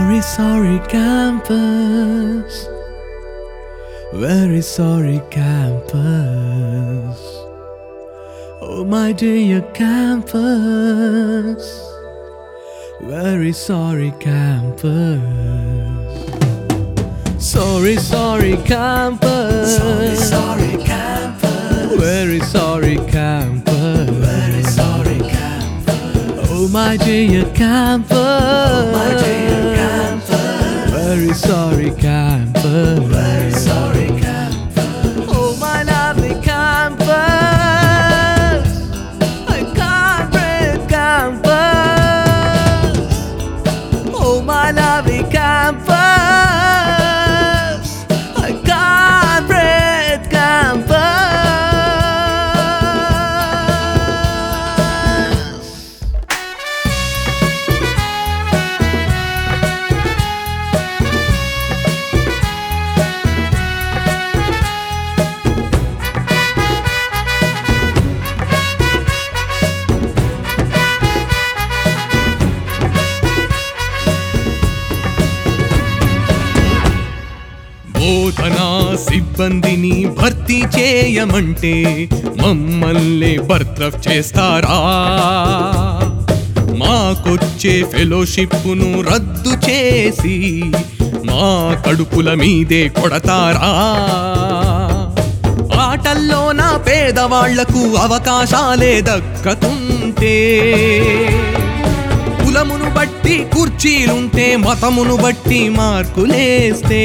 Sorry, sorry, campus. Very sorry, campus. Oh, my dear campus. Very sorry, campus. Sorry, sorry, campus. Sorry, sorry, campus. Very sorry, campus. Very sorry, campus. Oh, my dear campus. My dear campus. Very sorry, campus. Very sorry, campus. Oh, my lovely campus. I can't breathe, campus. Oh, my lovely campus. I can't breathe, campus. బోధనా సిబ్బందిని భర్తీ చేయమంటే మమ్మల్ని బర్త్రఫ్ చేస్తారా మాకొచ్చే ఫెలోషిప్ను రద్దు చేసి మా కడుపుల మీదే కొడతారా ఆటల్లో నా పేదవాళ్లకు అవకాశాలే దక్కతుంటే కులమును బట్టి కుర్చీలుంటే మతమును బట్టి మార్కులేస్తే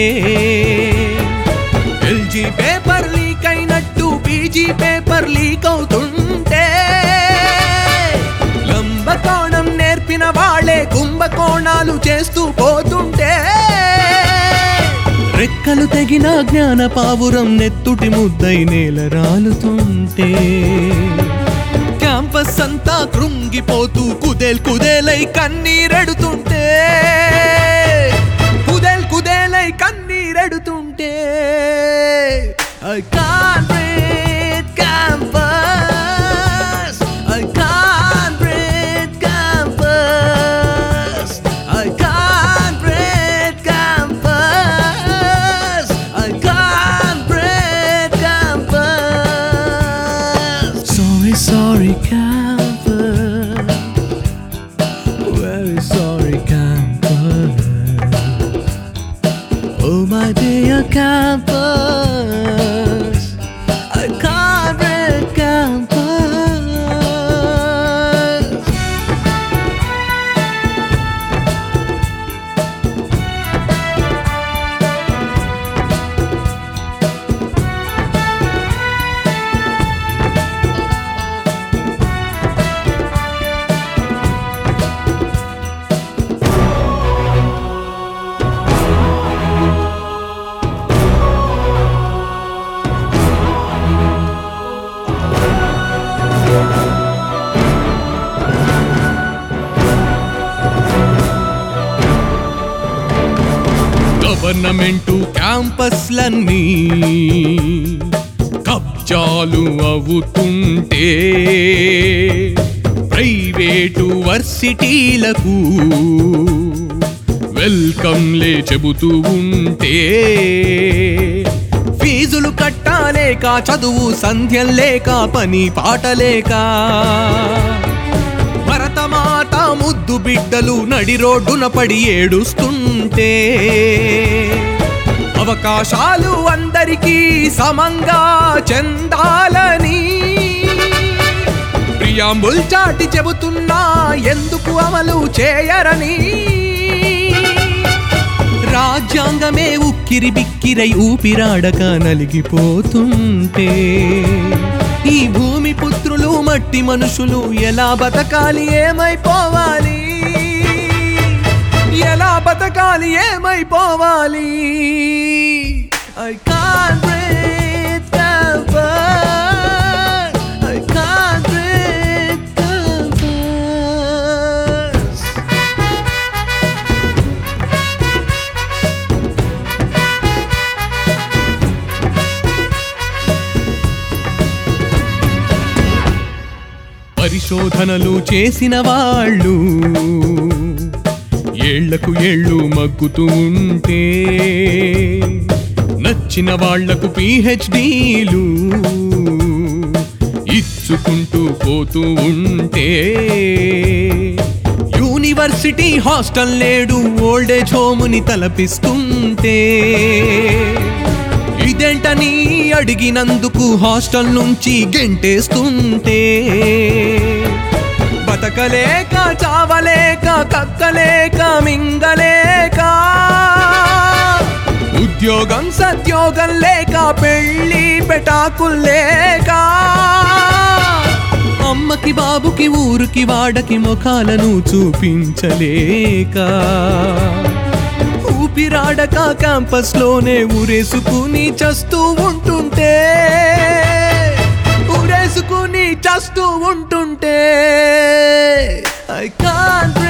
ఎల్జీ పేపర్ లీక్ అయినట్టు పీజీ పేపర్ లీక్ అవుతుంటే లంబకోణం నేర్పిన వాళ్ళే కుంభకోణాలు చేస్తూ పోతుంటే రెక్కలు తెగిన జ్ఞాన పావురం నెత్తుటి ముద్దై నేల రాలుతుంటే క్యాంపస్ అంతా కృంగిపోతూ కుదేల్ కుదేలై కన్నీరెడుతుంటే కుదేల్ కుదేలై కన్నీరెడుతుంటే I can't breathe campus. I can't breathe campus. I can't breathe campus. I can't breathe campus. Sorry, sorry, campus. Very sorry, campus. Oh, my dear campus, I can't break campus. Government క్యాంపస్లన్నీ కబ్జాలు అవుతుంటే private వర్సిటీలకు వెల్కమ్లే చెబుతూ ఉంటే ఫీజులు కట్టాలేక చదువు సంధ్యలేక పని పాటలేక భరతమాత ముద్దు బిడ్డలు నడి రోడ్డున పడి ఏడుస్తుంటే అవకాశాలు అందరికీ సమంగా చెందాలని ప్రియాంబుల్ చాటి చెబుతున్నా ఎందుకు అమలు చేయరని రాజ్యాంగమే ఉక్కిరి బిక్కిరై ఊపిరాడక నలిగిపోతుంటే ఈ భూమి పుత్రులు మట్టి మనుషులు ఎలా బతకాలి ఏమైపోవాలి ఎలా బతకాలి ఏమైపోవాలి I can't breathe campus. I can't breathe campus. పరిశోధనలు చేసిన వాళ్ళు ఏళ్లకు ఏళ్ళు మగ్గుతూ ఉంటే నచ్చిన వాళ్లకు పిహెచ్డీలు ఇచ్చుకుంటూ పోతూ ఉంటే యూనివర్సిటీ హాస్టల్ లేడు ఓల్డేజ్ హోముని తలపిస్తుంటే ఇదేంటని అడిగినందుకు హాస్టల్ నుంచి గెంటేస్తుంటే బతకలేక చావలేక కక్కలేక మింగలేక ఉద్యోగం సద్యోగం లేక పెళ్ళి పెటాకుల్లేక అమ్మకి బాబుకి ఊరికి వాడకి ముఖాలను చూపించలేక ఊపిరాడక క్యాంపస్ లోనే ఊరేసుకుని చస్తూ ఉంటుంటే ఊరేసుకుని చస్తూ ఉంటుంటే ఐ కాంట్